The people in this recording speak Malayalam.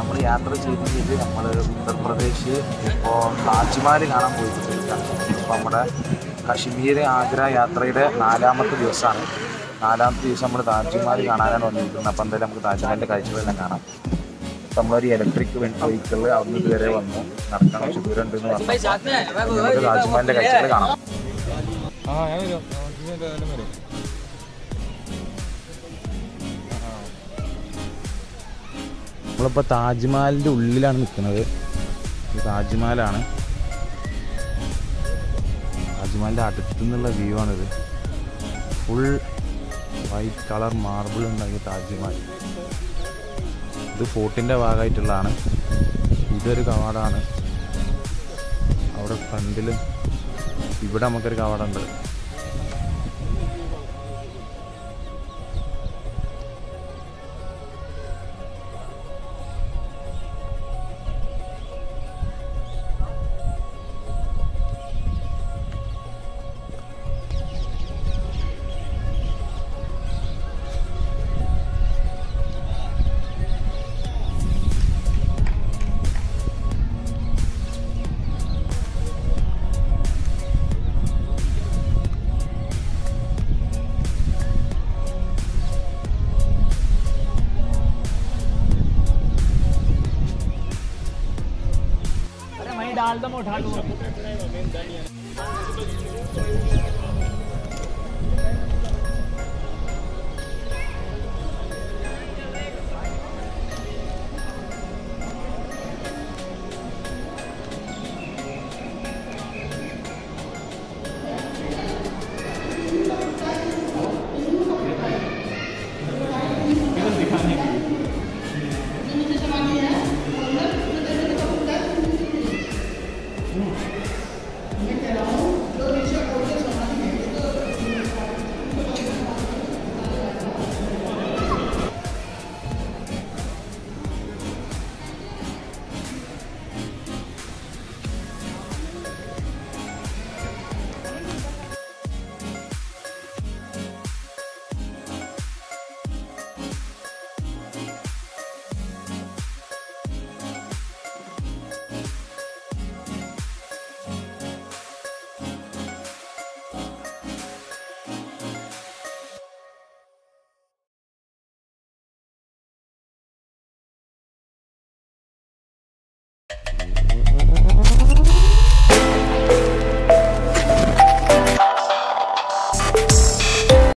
നമ്മൾ യാത്ര ചെയ്ത് ചെയ്ത് നമ്മൾ ഉത്തർപ്രദേശ് ഇപ്പോൾ താജ്മഹൽ കാണാൻ പോയിട്ടിരിക്കുകയാണ് ഇപ്പോൾ നമ്മുടെ കശ്മീർ ആഗ്ര യാത്രയുടെ നാലാമത്തെ ദിവസമാണ് നാലാമത്തെ ദിവസം നമ്മൾ താജ്മഹൽ കാണാനാണ് വന്നിരിക്കുന്നത് അപ്പോൾ എന്തായാലും നമുക്ക് താജ്മഹലിൻ്റെ കാഴ്ചകളെല്ലാം കാണാം ഇപ്പം നമ്മളൊരു ഇലക്ട്രിക് വെഹിക്കിളിൽ അവിടുന്ന് ഇതുവരെ വന്നു നടക്കാൻ കുറച്ച് ദൂരം ഉണ്ടെന്ന് പറഞ്ഞു നമുക്ക് താജ്മഹലിൻ്റെ കാഴ്ചകൾ കാണാം ആ ഞാൻ വരും ഇതിന്റെ എല്ലാം വരും നമ്മളിപ്പോൾ താജ്മഹലിൻ്റെ ഉള്ളിലാണ് നിൽക്കുന്നത് ഇത് താജ്മഹലാണ് താജ്മഹലിൻ്റെ അടുത്തു നിന്നുള്ള വ്യൂ ആണിത് ഫുൾ വൈറ്റ് കളർ മാർബിൾ ഉണ്ടാക്കിയ താജ്മഹൽ ഇത് ഫോർട്ടിൻ്റെ ഭാഗമായിട്ടുള്ളതാണ് ഇതൊരു കവാടമാണ് അവിടെ ഫ്രണ്ടിൽ ഇവിടെ നമുക്കൊരു കവാടമുണ്ട് अरे वहीं डाल दो मैं उठा लूंगा